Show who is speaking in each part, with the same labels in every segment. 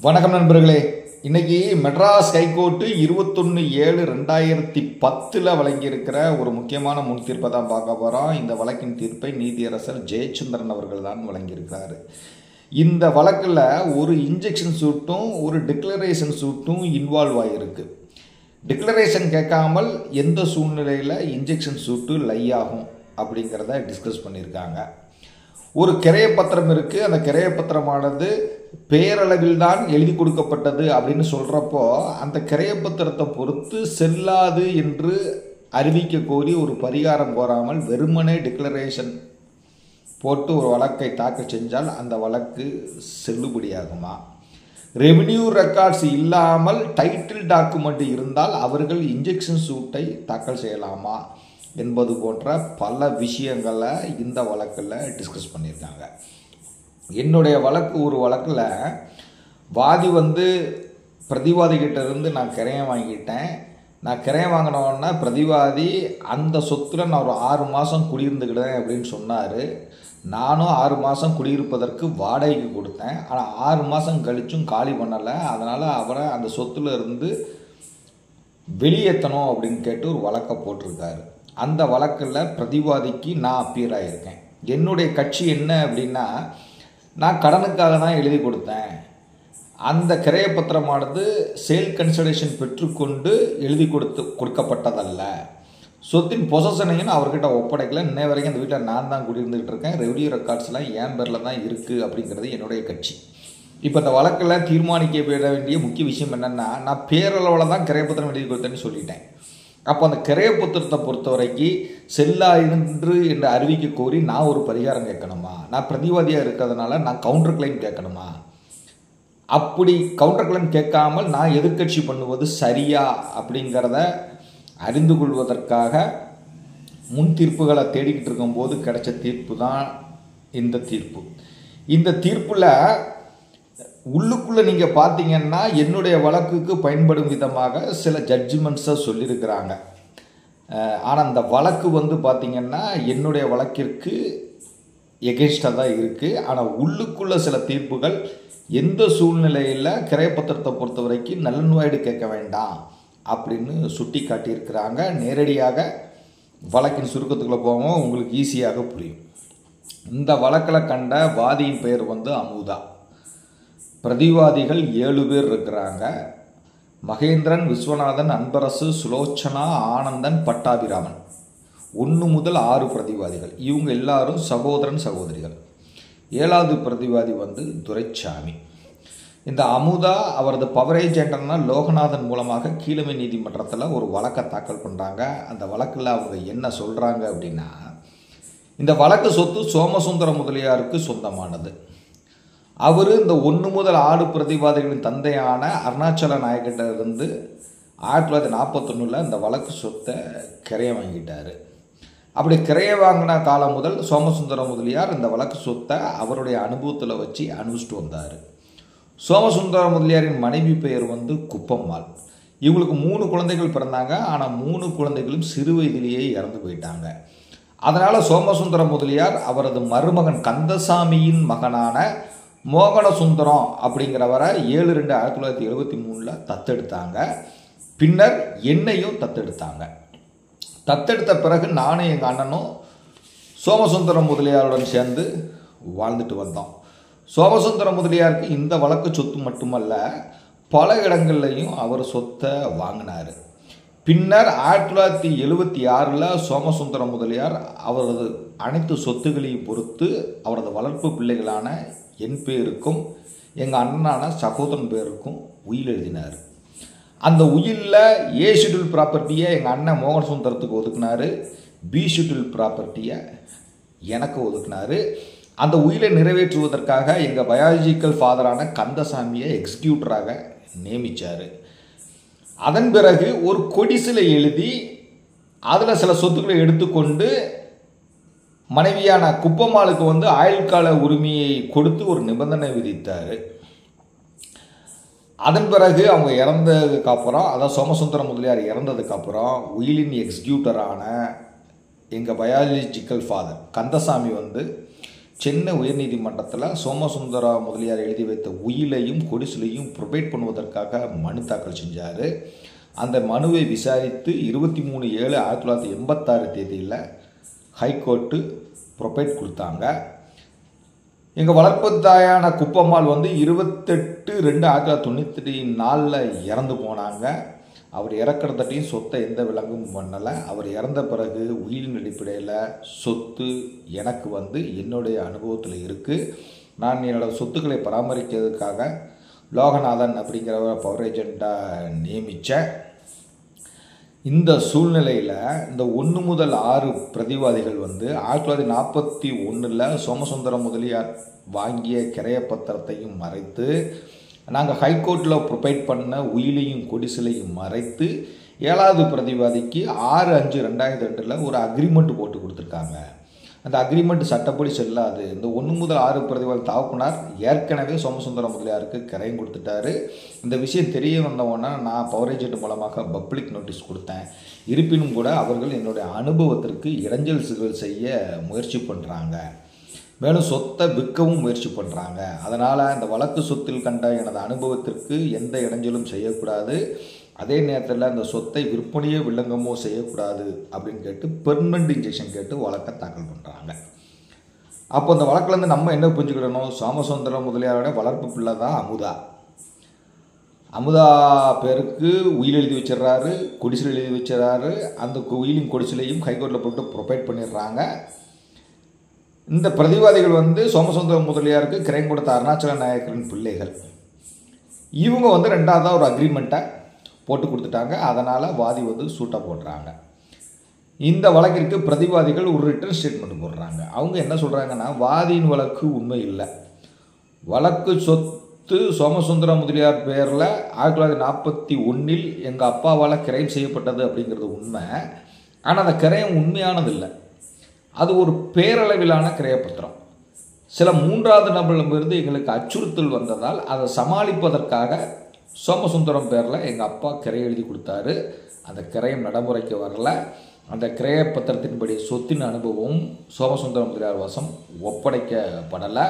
Speaker 1: வணக்கம் நண்பர்களே இன்னைக்கு மெட்ராஸ் ஹைகோர்ட்டு இருபத்தொன்று ஏழு ரெண்டாயிரத்தி பத்தில் வழங்கியிருக்கிற ஒரு முக்கியமான முன் தீர்ப்பை தான் பார்க்க போகிறோம் இந்த வழக்கின் தீர்ப்பை நீதியரசர் ஜெயச்சந்திரன் அவர்கள் தான் வழங்கியிருக்கிறாரு இந்த வழக்கில் ஒரு இன்ஜெக்ஷன் சூட்டும் ஒரு டிக்ளரேஷன் சூட்டும் இன்வால்வ் ஆகிருக்கு டிக்ளரேஷன் கேட்காமல் எந்த சூழ்நிலையில் இன்ஜெக்ஷன் சூட்டு லை ஆகும் அப்படிங்கிறத டிஸ்கஸ் பண்ணியிருக்காங்க ஒரு கிரைய பத்திரம் இருக்குது அந்த கிரைய பத்திரமானது பேரளவில் தான் எழுதி கொடுக்கப்பட்டது அப்படின்னு சொல்கிறப்போ அந்த கிரைய பத்திரத்தை பொறுத்து செல்லாது என்று அறிவிக்க கோரி ஒரு பரிகாரம் கோராமல் வெறுமனே டிக்ளரேஷன் போட்டு ஒரு வழக்கை தாக்கல் செஞ்சால் அந்த வழக்கு செல்லுபடியாகுமா ரெவென்யூ ரெக்கார்ட்ஸ் இல்லாமல் டைட்டில் டாக்குமெண்ட் இருந்தால் அவர்கள் இன்ஜெக்ஷன் சூட்டை தாக்கல் செய்யலாமா என்பது போன்ற பல விஷயங்களை இந்த வழக்கில் டிஸ்கஸ் பண்ணியிருக்காங்க என்னுடைய வழக்கு ஒரு வழக்கில் வாதி வந்து பிரதிவாதிகிட்ட இருந்து நான் கிரையம் வாங்கிட்டேன் நான் கிரையம் வாங்கினோன்னா பிரதிவாதி அந்த சொத்தில் நான் ஒரு ஆறு மாதம் குடியிருந்துக்கிட்டேன் அப்படின்னு சொன்னார் நானும் ஆறு மாதம் குடியிருப்பதற்கு வாடகைக்கு கொடுத்தேன் ஆனால் ஆறு மாதம் கழிச்சும் காலி பண்ணலை அதனால் அவரை அந்த சொத்துல இருந்து வெளியேற்றணும் அப்படின்னு கேட்டு ஒரு வழக்கை போட்டிருக்காரு அந்த வழக்கில் பிரதிவாதிக்கு நான் அப்பியர் ஆகியிருக்கேன் என்னுடைய கட்சி என்ன அப்படின்னா நான் கடனுக்காக தான் எழுதி கொடுத்தேன் அந்த கிரையப்பத்திரமானது சேல் கன்சல்டேஷன் பெற்றுக்கொண்டு எழுதி கொடுத்து கொடுக்கப்பட்டதல்ல சொத்தின் பொசசனையும் அவர்கிட்ட ஒப்படைக்கல இன்ன வரைக்கும் அந்த வீட்டில் நான் தான் குடியிருந்துகிட்டு இருக்கேன் ரெவன்யூ ரெக்கார்ட்ஸ்லாம் என் பேரில் தான் இருக்குது அப்படிங்கிறது என்னுடைய கட்சி இப்போ இந்த வழக்கில் தீர்மானிக்கப்பட வேண்டிய முக்கிய விஷயம் என்னென்னா நான் பேரளவில் தான் கிரையப்பத்திரம் எழுதி கொடுத்தேன்னு சொல்லிட்டேன் அப்போ அந்த கிரையப்புத்திரத்தை பொறுத்த வரைக்கும் செல்லா என்று என்று அறிவிக்க கோரி நான் ஒரு பரிகாரம் கேட்கணுமா நான் பிரதிவாதியாக இருக்கிறதுனால நான் கவுண்டர் கிளைம் கேட்கணுமா அப்படி கவுண்டர் கிளைம் கேட்காமல் நான் எதிர்கட்சி பண்ணுவது சரியா அப்படிங்கிறத அறிந்து கொள்வதற்காக முன் தீர்ப்புகளை தேடிக்கிட்டு இருக்கும்போது கிடைச்ச தீர்ப்பு தான் இந்த தீர்ப்பு இந்த தீர்ப்பில் உள்ளுக்குள்ளே நீங்கள் பார்த்தீங்கன்னா என்னுடைய வழக்குக்கு பயன்படும் விதமாக சில ஜட்ஜ்மெண்ட்ஸை சொல்லியிருக்கிறாங்க ஆனால் அந்த வழக்கு வந்து பார்த்திங்கன்னா என்னுடைய வழக்கிற்கு எகென்ஸ்டாக தான் இருக்குது ஆனால் உள்ளுக்குள்ள சில தீர்ப்புகள் எந்த சூழ்நிலையில் கிரைப்பத்திரத்தை பொறுத்த வரைக்கும் நலன்வாய்டு கேட்க வேண்டாம் அப்படின்னு சுட்டி காட்டியிருக்கிறாங்க நேரடியாக வழக்கின் சுருக்கத்துக்குள்ளே போவோம் உங்களுக்கு ஈஸியாக புரியும் இந்த வழக்கில் கண்ட வாதியின் பெயர் வந்து அமுதா பிரதிவாதிகள் ஏழு பேர் இருக்கிறாங்க மகேந்திரன் விஸ்வநாதன் அன்பரசு சுலோச்சனா ஆனந்தன் பட்டாபிராமன் ஒன்று முதல் ஆறு பிரதிவாதிகள் இவங்க எல்லாரும் சகோதரன் சகோதரிகள் ஏழாவது பிரதிவாதி வந்து துரைச்சாமி இந்த அமுதா அவரது பவரேஜ் ஏண்டர்னா லோகநாதன் மூலமாக கீழமை நீதிமன்றத்தில் ஒரு வழக்கை தாக்கல் பண்ணுறாங்க அந்த வழக்கில் அவங்க என்ன சொல்கிறாங்க அப்படின்னா இந்த வழக்கு சொத்து சோமசுந்தர முதலியாருக்கு சொந்தமானது அவர் இந்த ஒன்று முதல் ஆடு பிரதிவாதிகளின் தந்தையான அருணாச்சல நாயக்கிட்ட இருந்து ஆயிரத்தி தொள்ளாயிரத்தி நாற்பத்தொன்னில் இந்த வழக்கு சொத்தை கிரைய வாங்கிட்டார் அப்படி கிரைய வாங்கின காலம் முதல் சோமசுந்தர முதலியார் இந்த வழக்கு சொத்தை அவருடைய அனுபவத்தில் வச்சு அனுபவிச்சுட்டு வந்தார் சோமசுந்தர முதலியாரின் மனைவி பெயர் வந்து குப்பம்மாள் இவங்களுக்கு மூணு குழந்தைகள் பிறந்தாங்க ஆனால் மூணு குழந்தைகளும் சிறு வயதிலேயே இறந்து போயிட்டாங்க அதனால் சோமசுந்தர முதலியார் அவரது மருமகன் கந்தசாமியின் மகனான மோகன சுந்தரம் அப்படிங்கிறவரை ஏழு ரெண்டு ஆயிரத்தி தொள்ளாயிரத்தி எழுபத்தி மூணில் தத்தெடுத்தாங்க பின்னர் என்னையும் தத்தெடுத்தாங்க தத்தெடுத்த பிறகு நானும் எங்கள் அண்ணனும் சோமசுந்தரம் முதலியாருடன் சேர்ந்து வாழ்ந்துட்டு வந்தோம் சோமசுந்தர முதலியாருக்கு இந்த வழக்கு சொத்து மட்டுமல்ல பல இடங்கள்லையும் அவர் சொத்தை வாங்கினார் பின்னர் ஆயிரத்தி தொள்ளாயிரத்தி எழுபத்தி ஆறில் சோமசுந்தர முதலியார் அவரது அனைத்து சொத்துகளையும் பொறுத்து அவரது வளர்ப்பு பிள்ளைகளான என் பேருக்கும் எங்கள் அண்ணனான சகோதரன் பேருக்கும் உயில் எழுதினார் அந்த உயிலில் ஏ ஷெட்யூல் ப்ராப்பர்ட்டியை எங்கள் அண்ணன் மோகன் சுந்தரத்துக்கு ஒதுக்குனார் பி ஷெட்யூல் ப்ராப்பர்ட்டியை எனக்கு ஒதுக்குனார் அந்த உயிலை நிறைவேற்றுவதற்காக எங்கள் பயாலஜிக்கல் ஃபாதரான கந்தசாமியை எக்ஸிக்யூட்டராக நியமித்தார் அதன் பிறகு ஒரு கொடிசில எழுதி அதில் சில சொத்துக்களை எடுத்துக்கொண்டு மனைவியான குப்பம்மாளுக்கு வந்து ஆயுள் கால உரிமையை கொடுத்து ஒரு நிபந்தனை விதித்தார் அதன் பிறகு அவங்க இறந்ததுக்கு அப்புறம் அதான் சோமசுந்தர முதலியார் இறந்ததுக்கு அப்புறம் உயிலின் எக்ஸிக்யூட்டரான எங்கள் பயாலஜிக்கல் ஃபாதர் கந்தசாமி வந்து சென்னை உயர்நீதிமன்றத்தில் சோமசுந்தரா முதலியார் எழுதி வைத்த உயிலையும் கொடிசிலையும் ப்ரொவைட் பண்ணுவதற்காக மனு தாக்கல் செஞ்சார் அந்த மனுவை விசாரித்து இருபத்தி மூணு ஏழு ஆயிரத்தி தொள்ளாயிரத்தி எண்பத்தாறு தேதியில் ஹைகோர்ட்டு ப்ரொவைட் கொடுத்தாங்க எங்கள் வளர்ப்பு தாயான குப்பம்மாள் வந்து இருபத்தெட்டு ரெண்டு ஆயிரத்தி தொள்ளாயிரத்தி தொண்ணூற்றி நாலில் இறந்து போனாங்க அவர் இறக்கிறதட்டையும் சொத்தை எந்த விலங்கும் பண்ணலை அவர் இறந்த பிறகு உயிரின் அடிப்படையில் சொத்து எனக்கு வந்து என்னுடைய அனுபவத்தில் இருக்குது நான் என்னோட சொத்துக்களை பராமரிக்கிறதுக்காக லோகநாதன் அப்படிங்கிறவரை பவர் ஏஜெண்ட்டாக நியமித்தேன் இந்த சூழ்நிலையில் இந்த ஒன்று முதல் ஆறு பிரதிவாதிகள் வந்து ஆயிரத்தி தொள்ளாயிரத்தி நாற்பத்தி ஒன்றில் சோமசுந்தரம் முதலியார் வாங்கிய கிரைய பத்திரத்தையும் மறைத்து நாங்கள் ஹைகோர்ட்டில் ப்ரொவைட் பண்ண உயிலையும் கொடிசிலையும் மறைத்து ஏழாவது பிரதிவாதிக்கு ஆறு அஞ்சு ரெண்டாயிரத்தி ரெண்டில் ஒரு அக்ரிமெண்ட் போட்டு கொடுத்துருக்காங்க அந்த அக்ரிமெண்ட் சட்டப்படி செல்லாது இந்த ஒன்று முதல் ஆறு பிரதிவாதி தாக்குனார் ஏற்கனவே சோமசுந்தரம் முதலியாருக்கு கிரையம் கொடுத்துட்டாரு இந்த விஷயம் தெரிய வந்தவொன்னே நான் பவர் ஏஜென்ட் மூலமாக பப்ளிக் நோட்டீஸ் கொடுத்தேன் இருப்பினும் கூட அவர்கள் என்னுடைய அனுபவத்திற்கு இடைஞ்சல் சிகல் செய்ய முயற்சி பண்ணுறாங்க மேலும் சொத்தை விற்கவும் முயற்சி பண்ணுறாங்க அதனால் இந்த வழக்கு சொத்தில் கண்ட எனது அனுபவத்திற்கு எந்த இடைஞ்சலும் செய்யக்கூடாது அதே நேரத்தில் அந்த சொத்தை விற்பனையோ வில்லங்கமோ செய்யக்கூடாது அப்படின்னு கேட்டு பெர்மனண்ட் இன்ஜெக்ஷன் கேட்டு வழக்கை தாக்கல் பண்ணுறாங்க அப்போ அந்த வழக்கிலேருந்து நம்ம என்ன புரிஞ்சுக்கிடணும் சோமசுந்தரம் முதலியாரோட வளர்ப்பு பிள்ளை தான் அமுதா அமுதா பேருக்கு உயில் எழுதி வச்சிடுறாரு கொடிசில் எழுதி வச்சிடறாரு அந்த உயிலின் கொடிசிலையும் ஹைகோர்ட்டில் போட்டு ப்ரொவைட் பண்ணிடுறாங்க இந்த பிரதிவாதிகள் வந்து சோமசுந்தரம் முதலியாருக்கு கிரைம் கொடுத்த அருணாச்சல நாயக்கரின் பிள்ளைகள் இவங்க வந்து ரெண்டாவதாக ஒரு அக்ரிமெண்ட்டை போட்டு கொடுத்துட்டாங்க அதனால் வாதி வந்து சூட்டாக போடுறாங்க இந்த வழக்கிற்கு பிரதிவாதிகள் ஒரு ரிட்டர்ன் ஸ்டேட்மெண்ட் போடுறாங்க அவங்க என்ன சொல்கிறாங்கன்னா வாதியின் வழக்கு உண்மை இல்லை வழக்கு சொத்து சோமசுந்தர முதலியார் பேரில் ஆயிரத்தி தொள்ளாயிரத்தி நாற்பத்தி ஒன்றில் எங்கள் அப்பாவால் கிரைம் செய்யப்பட்டது அப்படிங்கிறது உண்மை ஆனால் அந்த கிரையம் உண்மையானது இல்லை அது ஒரு பேரளவிலான கிரையப்பத்திரம் சில மூன்றாவது நபரிடமிருந்து எங்களுக்கு அச்சுறுத்தல் வந்ததால் அதை சமாளிப்பதற்காக சோமசுந்தரம் பேரில் எங்கள் அப்பா கிரை எழுதி கொடுத்தாரு அந்த கிரயம் நடைமுறைக்கு வரல அந்த கிரய பத்திரத்தின்படி சொத்தின் அனுபவம் சோமசுந்தரம் முதலியார் வசம் ஒப்படைக்கப்படலை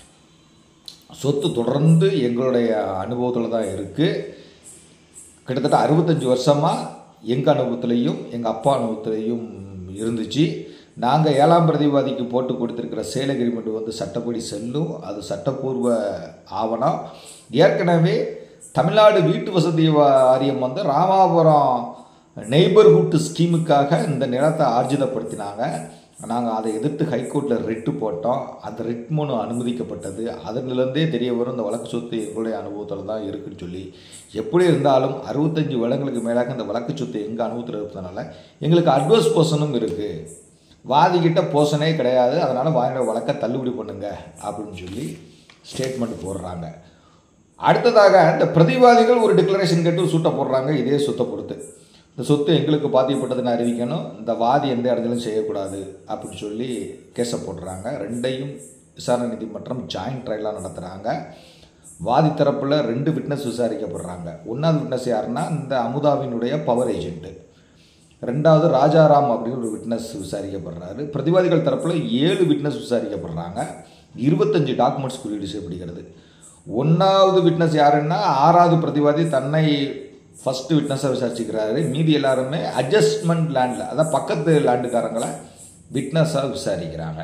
Speaker 1: சொத்து தொடர்ந்து எங்களுடைய அனுபவத்தில் தான் இருக்குது கிட்டத்தட்ட அறுபத்தஞ்சி வருஷமாக எங்கள் அனுபவத்துலேயும் எங்கள் அப்பா அனுபவத்துலேயும் இருந்துச்சு நாங்கள் ஏழாம் பிரதிவாதிக்கு போட்டு கொடுத்துருக்கிற சேல் அக்ரிமெண்ட் வந்து சட்டப்படி செல்லும் அது சட்டப்பூர்வ ஆவணம் ஏற்கனவே தமிழ்நாடு வீட்டு வசதி வாரியம் வந்து ராமாபுரம் நெய்பர்ஹுட் ஸ்கீமுக்காக இந்த நிலத்தை ஆர்ஜிதப்படுத்தினாங்க நாங்கள் அதை எதிர்த்து ஹைகோர்ட்டில் ரிட்டு போட்டோம் அந்த ரிட் மனு அனுமதிக்கப்பட்டது அதிலிருந்தே தெரிய வரும் இந்த வழக்கு சொத்து எங்களுடைய அனுபவத்தில் தான் இருக்குன்னு சொல்லி எப்படி இருந்தாலும் அறுபத்தஞ்சு வருடங்களுக்கு மேலாக இந்த வழக்கு சொத்து எங்கள் அனுபவத்தில் இருப்பதனால எங்களுக்கு அட்வர்ஸ் போர்ஷனும் இருக்குது வாதிக்கிட்ட போர்ஷனே கிடையாது அதனால் வாதியோட வழக்கை தள்ளுபடி பண்ணுங்க அப்படின்னு சொல்லி ஸ்டேட்மெண்ட் போடுறாங்க அடுத்ததாக இந்த பிரதிவாதிகள் ஒரு டிக்ளரேஷன் கேட்டு சூட்டை போடுறாங்க இதே சொத்தை பொறுத்து இந்த சொத்து எங்களுக்கு பாதிக்கப்பட்டதுன்னு அறிவிக்கணும் இந்த வாதி எந்த இடத்துலையும் செய்யக்கூடாது அப்படின்னு சொல்லி கேஸை போடுறாங்க ரெண்டையும் விசாரணை நீதிமன்றம் ஜாயிண்ட் ட்ரையலாக நடத்துகிறாங்க வாதி தரப்பில் ரெண்டு விட்னஸ் விசாரிக்கப்படுறாங்க ஒன்றாவது விட்னஸ் யாருன்னா இந்த அமுதாவினுடைய பவர் ஏஜென்ட்டு ரெண்டாவது ராஜாராம் அப்படின்னு ஒரு விட்னஸ் விசாரிக்கப்படுறாரு பிரதிவாதிகள் தரப்பில் ஏழு விட்னஸ் விசாரிக்கப்படுறாங்க இருபத்தஞ்சு டாக்குமெண்ட்ஸ் குறியீடு செய்யப்படுகிறது ஒன்றாவது விட்னஸ் யாருன்னா ஆறாவது பிரதிவாதி தன்னை ஃபஸ்ட்டு விட்னஸாக விசாரிச்சுக்கிறாரு மீதி எல்லாருமே அட்ஜஸ்ட்மெண்ட் லேண்டில் அதான் பக்கத்து லேண்டுக்காரங்களை விட்னஸாக விசாரிக்கிறாங்க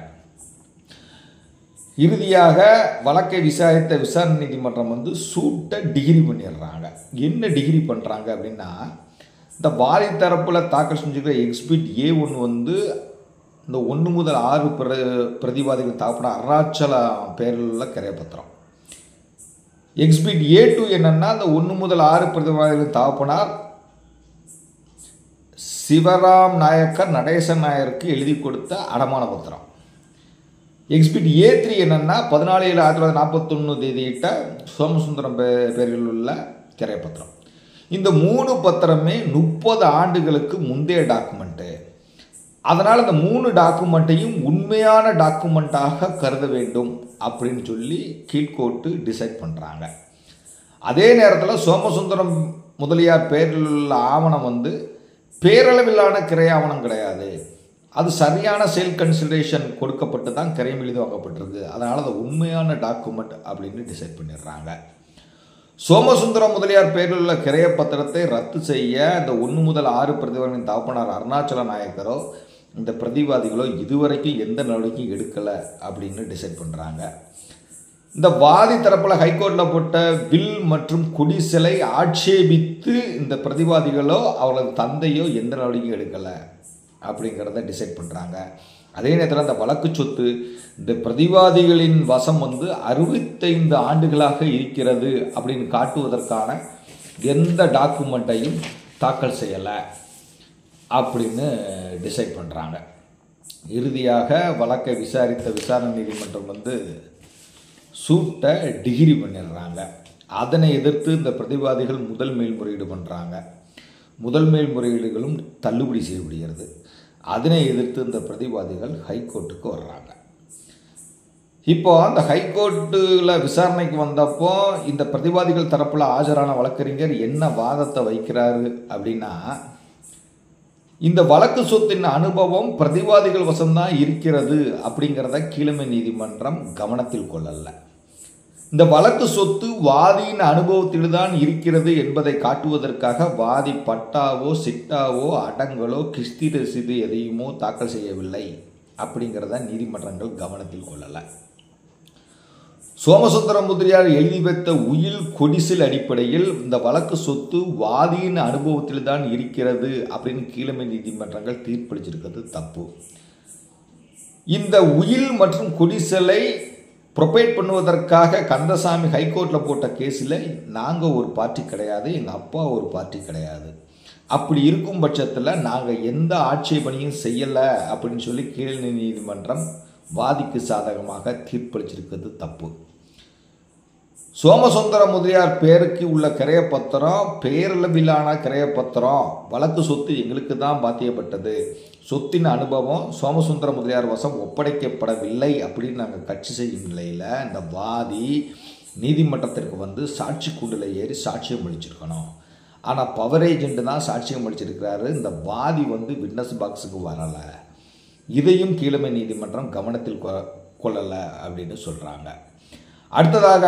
Speaker 1: இறுதியாக வழக்கை விசாரித்த விசாரணை நீதிமன்றம் வந்து சூட்டை டிகிரி பண்ணிடுறாங்க என்ன டிகிரி பண்ணுறாங்க அப்படின்னா இந்த வாரி தரப்பில் தாக்கல் செஞ்சுக்கிற எக்ஸ்பிட் ஏ ஒன்று வந்து இந்த ஒன்று முதல் ஆறு பிர பிரதிவாதிகள் தாக்கப்பட அருணாச்சலம் பேரில் உள்ள கிரையப்பத்திரம் எக்ஸ்பிட் ஏ டூ என்னன்னா அந்த ஒன்று முதல் ஆறு பிரதிவாதிகள் தாப்பனார் சிவராம் நாயக்கர் நடேசன் நாயருக்கு எழுதி கொடுத்த அடமான பத்திரம் எக்ஸ்பிட் ஏ த்ரீ என்னன்னா பதினாலு ஏழு ஆயிரத்தி தொள்ளாயிரத்தி நாற்பத்தொன்று தேதியிட்ட சோமசுந்தரம் பே பேரில் உள்ள கிரையப்பத்திரம் இந்த மூணு பத்திரமே முப்பது ஆண்டுகளுக்கு முந்தைய டாக்குமெண்ட்டு அதனால் இந்த மூணு டாக்குமெண்ட்டையும் உண்மையான டாக்குமெண்ட்டாக கருத வேண்டும் அப்படின்னு சொல்லி கீழ்கோர்ட்டு டிசைட் பண்ணுறாங்க அதே நேரத்தில் சோமசுந்தரம் முதலியார் பேரில் உள்ள ஆவணம் வந்து பேரளவிலான கிரை ஆவணம் கிடையாது அது சரியான சேல் கன்சிடரேஷன் கொடுக்கப்பட்டு தான் கிரைம் எழுதி வாங்கப்பட்டிருக்கு அதனால் அது உண்மையான டாக்குமெண்ட் அப்படின்னு டிசைட் பண்ணிடுறாங்க சோமசுந்தரம் முதலியார் பேரில் உள்ள கிரைய பத்திரத்தை ரத்து செய்ய இந்த ஒன்று முதல் ஆறு பிரதிவாதிகளின் தகப்பனார் அருணாச்சல நாயக்கரோ இந்த பிரதிவாதிகளோ இதுவரைக்கும் எந்த நடவடிக்கையும் எடுக்கலை அப்படின்னு டிசைட் பண்ணுறாங்க இந்த வாதி தரப்பில் ஹைகோர்ட்டில் போட்ட வில் மற்றும் குடிசலை ஆட்சேபித்து இந்த பிரதிவாதிகளோ அவர்களது தந்தையோ எந்த நடவடிக்கையும் எடுக்கலை அப்படிங்கிறத டிசைட் பண்ணுறாங்க அதே நேரத்தில் அந்த வழக்கு சொத்து இந்த பிரதிவாதிகளின் வசம் வந்து அறுபத்தைந்து ஆண்டுகளாக இருக்கிறது அப்படின்னு காட்டுவதற்கான எந்த டாக்குமெண்ட்டையும் தாக்கல் செய்யலை அப்படின்னு டிசைட் பண்ணுறாங்க இறுதியாக வழக்கை விசாரித்த விசாரணை நீதிமன்றம் வந்து சூட்டை டிகிரி பண்ணிடுறாங்க அதனை எதிர்த்து இந்த பிரதிவாதிகள் முதல் மேல்முறையீடு பண்ணுறாங்க முதல் மேல்முறையீடுகளும் தள்ளுபடி செய்யப்படுகிறது அதனை எதிர்த்து இந்த பிரதிவாதிகள் ஹைகோர்ட்டுக்கு வர்றாங்க இப்போ அந்த ஹைகோர்ட்டில் விசாரணைக்கு வந்தப்போ இந்த பிரதிவாதிகள் தரப்பில் ஆஜரான வழக்கறிஞர் என்ன வாதத்தை வைக்கிறாரு அப்படின்னா இந்த வழக்கு சொத்தின் அனுபவம் பிரதிவாதிகள் வசம்தான் இருக்கிறது அப்படிங்கிறத கீழமை நீதிமன்றம் கவனத்தில் கொள்ளல இந்த வழக்கு சொத்து வாதியின் அனுபவத்தில் தான் இருக்கிறது என்பதை காட்டுவதற்காக வாதி பட்டாவோ சிட்டாவோ அடங்கலோ கிஸ்தி ரசீது எதையுமோ தாக்கல் செய்யவில்லை அப்படிங்கிறத நீதிமன்றங்கள் கவனத்தில் கொள்ளலை சோமசுந்தரம் முதலியார் எழுதி வைத்த உயில் கொடிசில் அடிப்படையில் இந்த வழக்கு சொத்து வாதியின் அனுபவத்தில் தான் இருக்கிறது அப்படின்னு கீழமை நீதிமன்றங்கள் தீர்ப்பளிச்சிருக்கிறது தப்பு இந்த உயில் மற்றும் கொடிசலை ப்ரொபைட் பண்ணுவதற்காக கந்தசாமி ஹைகோர்ட்டில் போட்ட கேஸில் நாங்கள் ஒரு பார்ட்டி கிடையாது எங்கள் அப்பா ஒரு பார்ட்டி கிடையாது அப்படி இருக்கும் பட்சத்தில் நாங்கள் எந்த ஆட்சேபனையும் செய்யலை அப்படின்னு சொல்லி கீழ் நீதிமன்றம் வாதிக்கு சாதகமாக தீர்ப்பளிச்சிருக்கிறது தப்பு சோமசுந்தர முதலியார் பேருக்கு உள்ள கிரையப்பத்திரம் பேரளவிலான கிரையப்பத்திரம் வழக்கு சொத்து எங்களுக்கு தான் பாத்தியப்பட்டது சொத்தின் அனுபவம் சோமசுந்தர முதலியார் வசம் ஒப்படைக்கப்படவில்லை அப்படின்னு நாங்கள் கட்சி செய்யும் நிலையில் இந்த வாதி நீதிமன்றத்திற்கு வந்து சாட்சி கூண்டில் ஏறி சாட்சியம் அளிச்சிருக்கணும் ஆனால் பவர் ஏஜென்ட் தான் சாட்சியம் அளிச்சிருக்கிறாரு இந்த வாதி வந்து விட்னஸ் பாக்ஸுக்கு வரலை இதையும் கீழமை நீதிமன்றம் கவனத்தில் கொ கொள்ளலை அப்படின்னு சொல்கிறாங்க அடுத்ததாக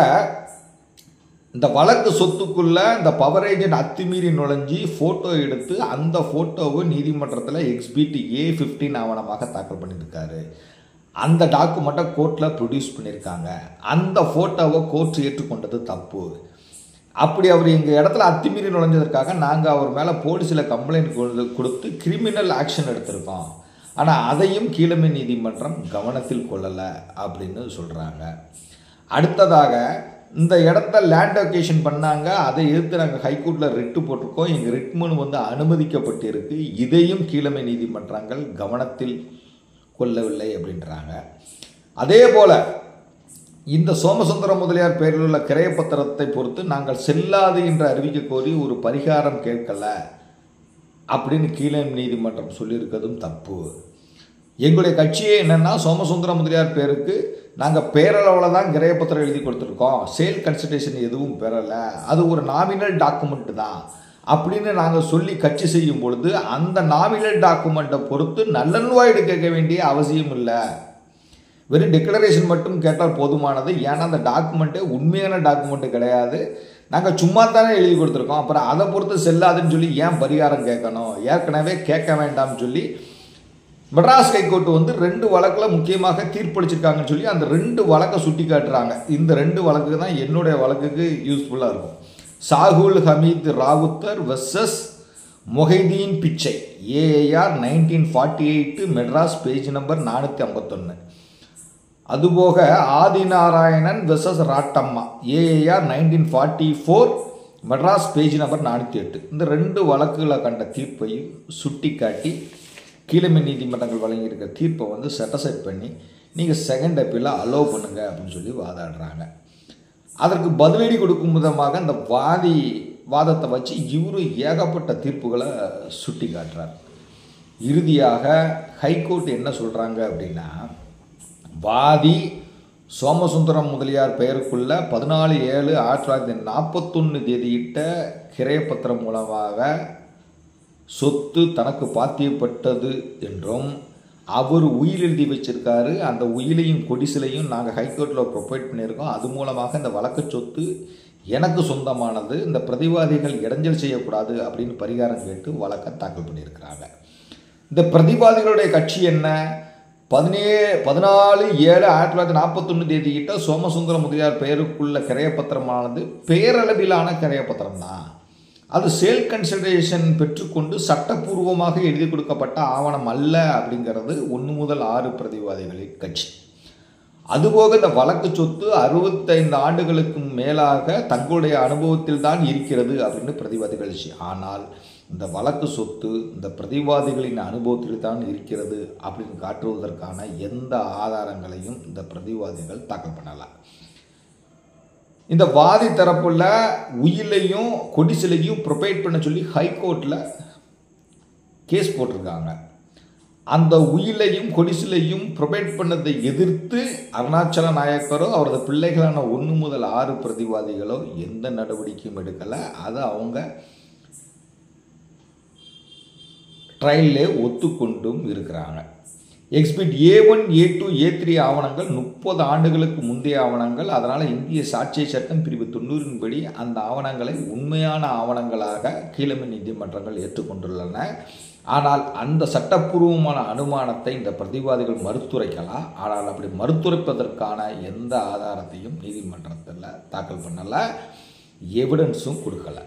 Speaker 1: இந்த வழக்கு சொத்துக்குள்ள இந்த பவர் ஏஜென்ட் அத்துமீறி நுழைஞ்சி ஃபோட்டோ எடுத்து அந்த ஃபோட்டோவை நீதிமன்றத்தில் எக்ஸ்பிட் ஏ ஃபிஃப்டீன் ஆவணமாக தாக்கல் பண்ணியிருக்காரு அந்த டாக்குமெண்ட்டை கோர்ட்டில் ப்ரொடியூஸ் பண்ணியிருக்காங்க அந்த ஃபோட்டோவை கோர்ட் ஏற்றுக்கொண்டது தப்பு அப்படி அவர் எங்கள் இடத்துல அத்துமீறி நுழைஞ்சதற்காக நாங்கள் அவர் மேலே போலீஸில் கம்ப்ளைண்ட் கொடுத்து கிரிமினல் ஆக்ஷன் எடுத்திருக்கோம் ஆனால் அதையும் கீழமை நீதிமன்றம் கவனத்தில் கொள்ளலை அப்படின்னு சொல்கிறாங்க அடுத்ததாக இந்த இடத்த லேண்ட் அக்கேஷன் பண்ணாங்க அதை எதிர்த்து நாங்கள் ஹைகோர்ட்டில் ரிட்டு போட்டிருக்கோம் எங்கள் ரிட் மனு வந்து அனுமதிக்கப்பட்டிருக்கு இதையும் கீழமை நீதிமன்றங்கள் கவனத்தில் கொள்ளவில்லை அப்படின்றாங்க அதே போல் இந்த சோமசுந்தர முதலியார் பேரில் உள்ள கிரையப்பத்திரத்தை பொறுத்து நாங்கள் செல்லாது என்று அறிவிக்க கோரி ஒரு பரிகாரம் கேட்கல அப்படின்னு கீழே நீதிமன்றம் சொல்லியிருக்கிறதும் தப்பு எங்களுடைய கட்சியே என்னென்னா சோமசுந்தர முதலியார் பேருக்கு நாங்கள் பேரளவில் தான் கிரையப்பத்திரம் எழுதி கொடுத்துருக்கோம் சேல் கன்சல்டேஷன் எதுவும் பெறலை அது ஒரு நாமினல் டாக்குமெண்ட் தான் அப்படின்னு நாங்கள் சொல்லி கட்சி செய்யும் பொழுது அந்த நாமினல் டாக்குமெண்ட்டை பொறுத்து நல்லன்வாய்டு கேட்க வேண்டிய அவசியம் இல்லை வெறும் டிக்ளரேஷன் மட்டும் கேட்டால் போதுமானது ஏன்னா அந்த டாக்குமெண்ட்டே உண்மையான டாக்குமெண்ட்டு கிடையாது நாங்கள் சும்மா தானே எழுதி கொடுத்துருக்கோம் அப்புறம் அதை பொறுத்து செல்லாதுன்னு சொல்லி ஏன் பரிகாரம் கேட்கணும் ஏற்கனவே கேட்க வேண்டாம்னு சொல்லி மெட்ராஸ் ஹைகோர்ட்டு வந்து ரெண்டு வழக்கில் முக்கியமாக தீர்ப்பளிச்சிருக்காங்கன்னு சொல்லி அந்த ரெண்டு வழக்கை சுட்டி காட்டுறாங்க இந்த ரெண்டு வழக்கு தான் என்னுடைய வழக்குக்கு யூஸ்ஃபுல்லாக இருக்கும் Sahul Hameed Rowther versus Mohideen Pichai AIR nineteen forty eight Madras page number நானூற்றி ஐம்பத்தொன்று அதுபோக Adinarayanan versus Rattamma AIR nineteen forty four Madras page number நானூற்றி எட்டு இந்த ரெண்டு வழக்குகளை கண்ட தீர்ப்பையும் சுட்டி காட்டி கீழமை நீதிமன்றங்கள் வழங்கியிருக்கிற தீர்ப்பை வந்து செட்டசைட் பண்ணி நீங்கள் செகண்ட் அப்பீல அலோவ் பண்ணுங்க அப்படின்னு சொல்லி வாதாடுறாங்க அதற்கு பதிலடி கொடுக்கும் விதமாக அந்த வாதி வாதத்தை வச்சு இவரு ஏகப்பட்ட தீர்ப்புகளை சுட்டி காட்டுறார் இறுதியாக ஹைகோர்ட் என்ன சொல்கிறாங்க அப்படின்னா வாதி சோமசுந்தரம் முதலியார் பெயருக்குள்ள பதினாலு ஏழு ஆயிரத்தி தொள்ளாயிரத்தி நாற்பத்தொன்று தேதியிட்ட கிரையப்பத்திரம் மூலமாக சொத்து தனக்கு பாத்தியப்பட்டது என்றும் அவர் உயில் எழுதி வச்சிருக்காரு அந்த உயிலையும் கொடிசிலையும் நாங்கள் ஹைகோர்ட்டில் ப்ரொவைட் பண்ணியிருக்கோம் அது மூலமாக இந்த வழக்கு சொத்து எனக்கு சொந்தமானது இந்த பிரதிவாதிகள் இடைஞ்சல் செய்யக்கூடாது அப்படின்னு பரிகாரம் கேட்டு வழக்கை தாக்கல் பண்ணியிருக்கிறாங்க இந்த பிரதிவாதிகளுடைய கட்சி என்ன பதினே பதினாலு ஏழு ஆயிரத்தி தொள்ளாயிரத்தி நாற்பத்தொன்று தேதிக்கிட்ட சோமசுந்தர முதலியார் பெயருக்குள்ள கிரையப்பத்திரமானது பேரளவிலான கிரையப்பத்திரம் தான் அது சேல் கன்சிடரேஷன் பெற்றுக்கொண்டு சட்டப்பூர்வமாக எழுதி கொடுக்கப்பட்ட ஆவணம் அல்ல அப்படிங்கிறது ஒன்று முதல் ஆறு பிரதிவாதிகளின் கட்சி அதுபோக இந்த வழக்கு சொத்து அறுபத்தைந்து ஆண்டுகளுக்கு மேலாக தங்களுடைய அனுபவத்தில் தான் இருக்கிறது அப்படின்னு பிரதிவாதிகள் கட்சி ஆனால் இந்த வழக்கு சொத்து இந்த பிரதிவாதிகளின் அனுபவத்தில் தான் இருக்கிறது அப்படின்னு காட்டுவதற்கான எந்த ஆதாரங்களையும் இந்த பிரதிவாதிகள் தாக்கல் பண்ணலாம் இந்த வாதி தரப்புல உயிலையும் கொடிசிலையும் ப்ரொவைட் பண்ண சொல்லி ஹைகோர்ட்டில் கேஸ் போட்டிருக்காங்க அந்த உயிலையும் கொடிசிலையும் ப்ரொவைட் பண்ணதை எதிர்த்து அருணாச்சல நாயக்கரோ அவரது பிள்ளைகளான ஒன்று முதல் ஆறு பிரதிவாதிகளோ எந்த நடவடிக்கையும் எடுக்கலை அதை அவங்க ட்ரையல்லே ஒத்துக்கொண்டும் இருக்கிறாங்க exhibit A one A two A three ஆவணங்கள் முப்பது ஆண்டுகளுக்கு முந்தைய ஆவணங்கள் அதனால் இந்திய சாட்சிய சட்டம் பிரிவு தொண்ணூறின்படி அந்த ஆவணங்களை உண்மையான ஆவணங்களாக கீழமை நீதிமன்றங்கள் ஏற்றுக்கொண்டுள்ளன ஆனால் அந்த சட்டப்பூர்வமான அனுமானத்தை இந்த பிரதிவாதிகள் மறுத்துரைக்கலாம் ஆனால் அப்படி மறுத்துரைப்பதற்கான எந்த ஆதாரத்தையும் நீதிமன்றத்தில் தாக்கல் பண்ணலை எவிடன்ஸும் கொடுக்கல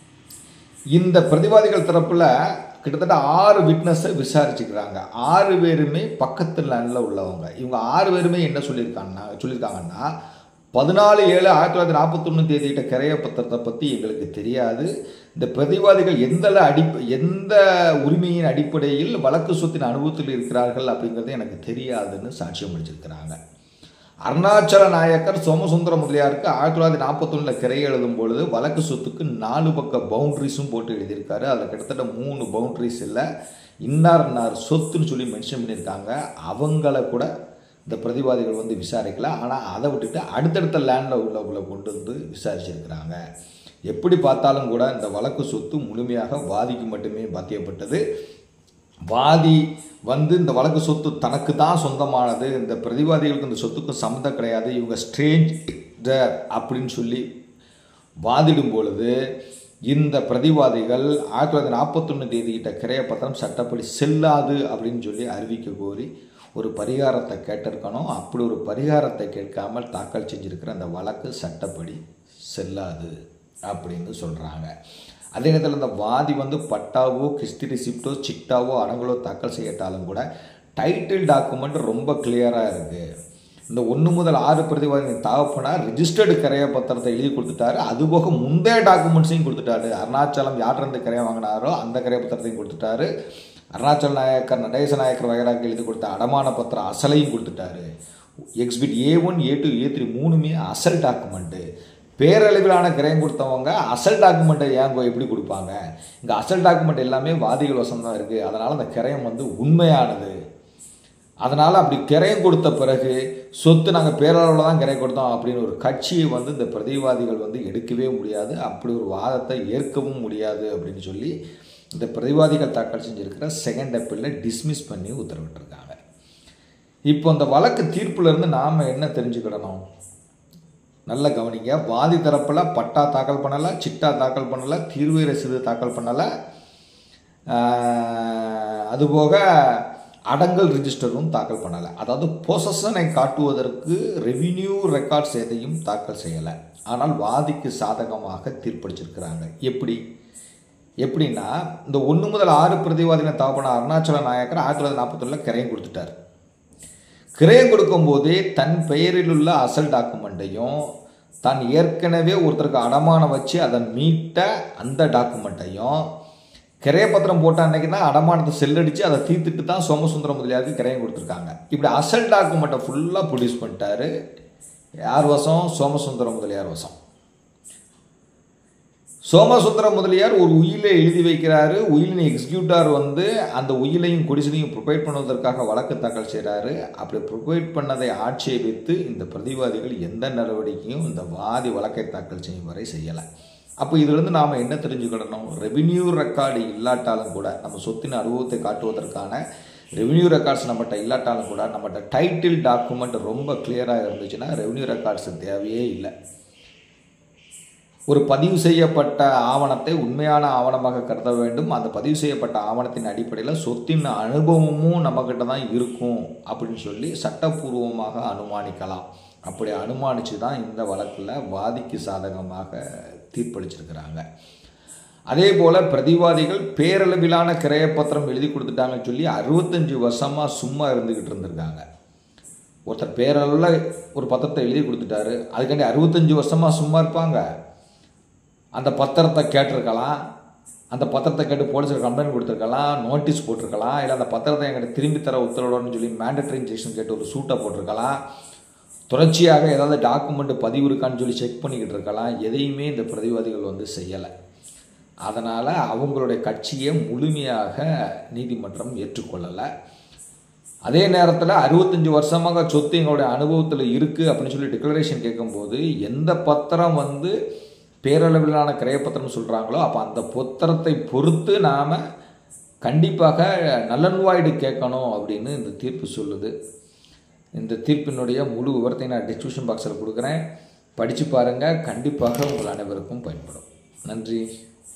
Speaker 1: இந்த பிரதிவாதிகள் தரப்பில் கிட்டத்தட்ட ஆறு விட்னஸை விசாரிச்சுக்கிறாங்க ஆறு பேருமே பக்கத்து லைனில் உள்ளவங்க இவங்க ஆறு பேருமே என்ன சொல்லியிருக்காங்கன்னா சொல்லியிருக்காங்கன்னா பதினாலு ஏழு ஆயிரத்தி தொள்ளாயிரத்தி நாற்பத்தொன்று தேதியிட்ட கிரைய பத்திரத்தை பற்றி எங்களுக்கு தெரியாது இந்த பிரதிவாதிகள் எந்த அடிப்ப எந்த உரிமையின் அடிப்படையில் வழக்கு சொத்தின் அனுபவத்தில் இருக்கிறார்கள் அப்படிங்கிறது எனக்கு தெரியாதுன்னு சாட்சியம் அளிச்சிருக்கிறாங்க அருணாச்சல நாயக்கர் சோமசுந்தர முதலியாருக்கு ஆயிரத்தி தொள்ளாயிரத்தி நாற்பத்தொன்னில் கிரை எழுதும் பொழுது வழக்கு சொத்துக்கு நாலு பக்க பவுண்ட்ரிஸும் போட்டு எழுதியிருக்காரு அதில் கிட்டத்தட்ட மூணு பவுண்ட்ரிஸ் இல்லை இன்னார் இன்னார் சொத்துன்னு சொல்லி மென்ஷன் பண்ணியிருக்காங்க அவங்கள கூட இந்த பிரதிவாதிகள் வந்து விசாரிக்கல ஆனால் அதை விட்டுட்டு அடுத்தடுத்த லேண்டில் உள்ளவங்களை கொண்டு வந்து விசாரிச்சிருக்கிறாங்க எப்படி பார்த்தாலும் கூட இந்த வழக்கு சொத்து முழுமையாக வாதிக்கு மட்டுமே பாத்தியப்பட்டது வாதி வந்து இந்த வழக்கு சொத்து தனக்கு தான் சொந்தமானது இந்த பிரதிவாதிகளுக்கு இந்த சொத்துக்கு சம்மந்தம் கிடையாது இவங்க ஸ்ட்ரேஞ்சர் அப்படின்னு சொல்லி வாதிடும் பொழுது இந்த பிரதிவாதிகள் ஆயிரத்தி தொள்ளாயிரத்தி நாற்பத்தொன்று தேதியிட்ட கிரைய பத்திரம் சட்டப்படி செல்லாது அப்படின்னு சொல்லி அறிவிக்க கோரி ஒரு பரிகாரத்தை கேட்டிருக்கணும் அப்படி ஒரு பரிகாரத்தை கேட்காமல் தாக்கல் செஞ்சிருக்கிற அந்த வழக்கு சட்டப்படி செல்லாது அப்படின்னு சொல்கிறாங்க அதே நேரத்தில் இந்த வாதி வந்து பட்டாவோ கிஸ்தி ரிசிப்டோ சிட்டாவோ அடங்கலோ தாக்கல் செய்யட்டாலும் கூட டைட்டில் டாக்குமெண்ட் ரொம்ப கிளியராக இருக்குது இந்த ஒன்று முதல் ஆறு பிரதிவாதிகளின் தாவப்பனார் ரிஜிஸ்டர்டு கரைய பத்திரத்தை எழுதி கொடுத்துட்டாரு அதுபோக முந்தைய டாக்குமெண்ட்ஸையும் கொடுத்துட்டாரு அருணாச்சலம் யார்கிட்ட கரையை வாங்கினாரோ அந்த கரைய பத்திரத்தையும் கொடுத்துட்டாரு அருணாச்சல் நாயக்கர் நடேச நாயக்கர் வகைராக்கு எழுதி கொடுத்த அடமான பத்திரம் அசலையும் கொடுத்துட்டாரு exhibit A one A two A three மூணுமே அசல் டாக்குமெண்ட்டு பேரளவிலான கிரயம் கொடுத்தவங்க அசல் டாக்குமெண்ட்டை ஏன் எப்படி கொடுப்பாங்க இங்கே அசல் டாக்குமெண்ட் எல்லாமே வாதிகள் வசம் தான் இருக்குது அதனால் அந்த கிரயம் வந்து உண்மையானது அதனால் அப்படி கிரயம் கொடுத்த பிறகு சொத்து நாங்கள் பேரளவில் தான் கிரயம் கொடுத்தோம் அப்படின்னு ஒரு கட்சியை வந்து இந்த பிரதிவாதிகள் வந்து எடுக்கவே முடியாது அப்படி ஒரு வாதத்தை ஏற்கவும் முடியாது அப்படின்னு சொல்லி இந்த பிரதிவாதிகள் தாக்கல் செஞ்சுருக்கிற செகண்ட் அப்பீலில் டிஸ்மிஸ் பண்ணி உத்தரவிட்டிருக்காங்க இப்போ இந்த வழக்கு தீர்ப்புலேருந்து நாம் என்ன தெரிஞ்சுக்கிடணும் நல்ல கவனிங்க வாதி தரப்பில் பட்டா தாக்கல் பண்ணலை சிட்டா தாக்கல் பண்ணலை தீர்வு ரசீது தாக்கல் பண்ணலை அதுபோக அடங்கல் ரிஜிஸ்டரும் தாக்கல் பண்ணலை அதாவது பொசஷனை காட்டுவதற்கு ரெவின்யூ ரெக்கார்ட்ஸ் எதையும் தாக்கல் செய்யலை ஆனால் வாதிக்கு சாதகமாக தீர்ப்பளிச்சிருக்கிறாங்க எப்படி எப்படின்னா இந்த ஒன்று முதல் ஆறு பிரதிவாதிகளை தாப்பன அருணாச்சல நாயக்கர் ஆயிரத்தி தொள்ளாயிரத்தி நாற்பத்தொன்னில் கிரையம் கொடுத்துட்டார் கிரயம் கொடுக்கும்போதே தன் பெயரில் உள்ள அசல் டாக்குமெண்ட்டையும் தான் ஏற்கனவே ஒருத்தருக்கு அடமானம் வச்சு அதை மீட்ட அந்த டாக்குமெண்ட்டையும் கிரைய பத்திரம் போட்ட அன்னைக்கு தான் அடமானத்தை செல்லடிச்சு அதை தீர்த்துட்டு தான் சோமசுந்தர முதலியாருக்கு கிரையம் கொடுத்துருக்காங்க இப்படி அசல் டாக்குமெண்ட்டை ஃபுல்லாக ப்ரொடியூஸ் பண்ணிட்டாரு யார் வசம் சோமசுந்தர முதலியார் வசம் சோமசுந்தர முதலியார் ஒரு உயிலை எழுதி வைக்கிறாரு உயிலின் எக்ஸிக்யூட்டார் வந்து அந்த உயிலையும் கொடிசலையும் ப்ரொவைட் பண்ணுவதற்காக வழக்கு தாக்கல் செய்கிறாரு அப்படி ப்ரொவைட் பண்ணதை ஆட்சேபித்து இந்த பிரதிவாதிகள் எந்த நடவடிக்கையும் இந்த வாதி வழக்கை தாக்கல் செய்யும் வரை செய்யலை அப்போ இதுலேருந்து நாம் என்ன தெரிஞ்சுக்கிடணும் ரெவின்யூ ரெக்கார்டு இல்லாட்டாலும் கூட நம்ம சொத்தின் அனுபவத்தை காட்டுவதற்கான ரெவென்யூ ரெக்கார்ட்ஸ் நம்மகிட்ட இல்லாட்டாலும் கூட நம்மகிட்ட டைட்டில் டாக்குமெண்ட் ரொம்ப கிளியராக இருந்துச்சுன்னா ரெவென்யூ ரெக்கார்ட்ஸ் தேவையே இல்லை ஒரு பதிவு செய்யப்பட்ட ஆவணத்தை உண்மையான ஆவணமாக கருத வேண்டும் அந்த பதிவு செய்யப்பட்ட ஆவணத்தின் அடிப்படையில் சொத்தின் அனுபவமும் நம்மக்கிட்ட தான் இருக்கும் அப்படின்னு சொல்லி சட்டப்பூர்வமாக அனுமானிக்கலாம் அப்படி அனுமானித்து தான் இந்த வழக்கில் வாதிக்கு சாதகமாக தீர்ப்பளிச்சிருக்கிறாங்க அதே போல் பிரதிவாதிகள் பேரளவிலான கிரையப்பத்திரம் எழுதி கொடுத்துட்டாங்கன்னு சொல்லி அறுபத்தஞ்சு வருஷமாக சும்மா இருந்துக்கிட்டு இருந்திருக்காங்க ஒருத்தர் பேரளவில் ஒரு பத்திரத்தை எழுதி கொடுத்துட்டாரு அதுக்காண்டி அறுபத்தஞ்சு வருஷமாக சும்மா இருப்பாங்க அந்த பத்திரத்தை கேட்டிருக்கலாம் அந்த பத்திரத்தை கேட்டு போலீஸில் கம்ப்ளைண்ட் கொடுத்துருக்கலாம் நோட்டீஸ் போட்டிருக்கலாம் இல்லை அந்த பத்திரத்தை எங்கிட்ட திரும்பி தர உத்தரவுடன்னு சொல்லி மேண்டட்ரி இன்ஜெக்ஷன் கேட்டு ஒரு சூட்டை போட்டிருக்கலாம் தொடர்ச்சியாக ஏதாவது டாக்குமெண்ட் பதிவு இருக்கான்னு சொல்லி செக் பண்ணிக்கிட்டு இருக்கலாம் எதையுமே இந்த பிரதிவாதிகள் வந்து செய்யலை அதனால் அவங்களுடைய கட்சியை முழுமையாக நீதிமன்றம் ஏற்றுக்கொள்ளலை அதே நேரத்தில் அறுபத்தஞ்சு வருஷமாக சொத்து எங்களுடைய அனுபவத்தில் இருக்குது அப்படின்னு சொல்லி டிக்ளரேஷன் கேட்கும்போது எந்த பத்திரம் வந்து பேரளவிலான கிரையப்பத்திரம் சொல்கிறாங்களோ அப்போ அந்த பத்திரத்தை பொறுத்து நாம் கண்டிப்பாக நல்லன்வாய்டு கேட்கணும் அப்படின்னு இந்த தீர்ப்பு சொல்லுது இந்த தீர்ப்பினுடைய முழு விவரத்தை நான் டிஸ்கிரிப்ஷன் பாக்ஸில் கொடுக்குறேன் படித்து பாருங்கள் கண்டிப்பாக உங்கள் அனைவருக்கும் பயன்படும் நன்றி